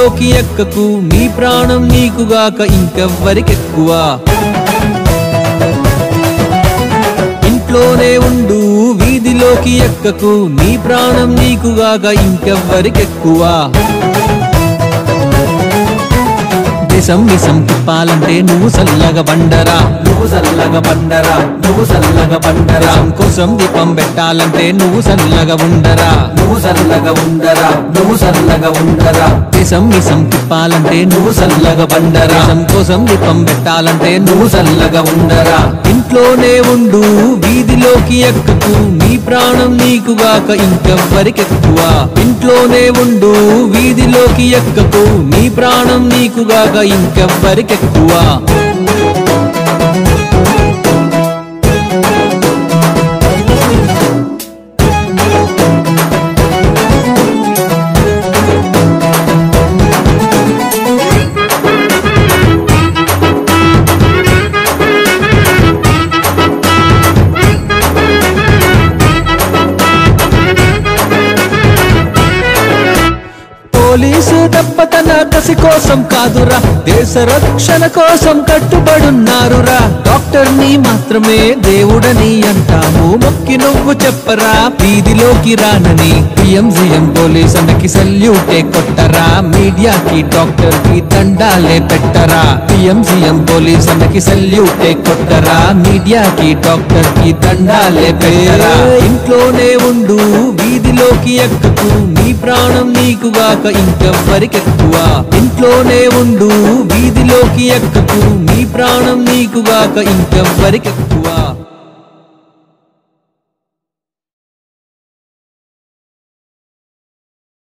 వీధిలోకి ఎక్కకు నీ ప్రాణం నీకుగాక ఇంకెవ్వరికెక్కువ ఇంట్లోనే ఉండు వీధిలోకి ఎక్కకు నీ ప్రాణం నీకుగాక ఇంకెవ్వరికెక్కువ దేశం మిసం తిప్పాలంటే నువ్వు సల్లగ బండరా నువ్వు సల్లగ బండరా నువ్వు సల్లగ బండరా దేశం కోసం దీపం పెట్టాలంటే నువ్వు సల్లగ ఉండరా నువ్వు సల్లగ ఉండరా నువ్వు సల్లగ ఉండరా దేశం మిసం తిప్పాలంటే నువ్వు సల్లగ బండరా దేశం కోసం దీపం పెట్టాలంటే నువ్వు సల్లగ ఉండరా ఇంట్లోనే ఉండు వీధిలోకి ఎక్కకు నీ ప్రాణం నీకుగాక ఇంకెవ్వరికెక్కువ ఇంట్లోనే ఉండు వీధిలోకి ఎక్కకు నీ ప్రాణం నీకుగాక ఇంకెవ్వరికెక్కువ పోలీసు దెబ్బతన కసి కోసం కాదురా దేశ రక్షణ కోసం కట్టుబడున్నారురా డాక్టర్ ని మాత్రమే దేవుడని అంటాము మొక్కి నువ్వు చెప్పరా వీధిలోకి రానని పిఎంజిఎం పోలీస్ అన్నకి సల్యూటే కొట్టరా మీడియాకి డాక్టర్ కి దండాలే పెట్టరా పిఎంజిఎం పోలీస్ అన్నకి సల్యూటే కొట్టరా మీడియాకి డాక్టర్ కి దండాలే పెట్టరా ఇంట్లోనే ఉండు వీధిలోకి ఎక్కకు నీ ప్రాణం నీకుగాక ఇంకెవ్వరికెక్కువ ఇంట్లోనే ఉండు వీధిలోకి ఎక్కకు నీ ప్రాణం నీకుగాక ఇంకెవ్వరికెక్కువ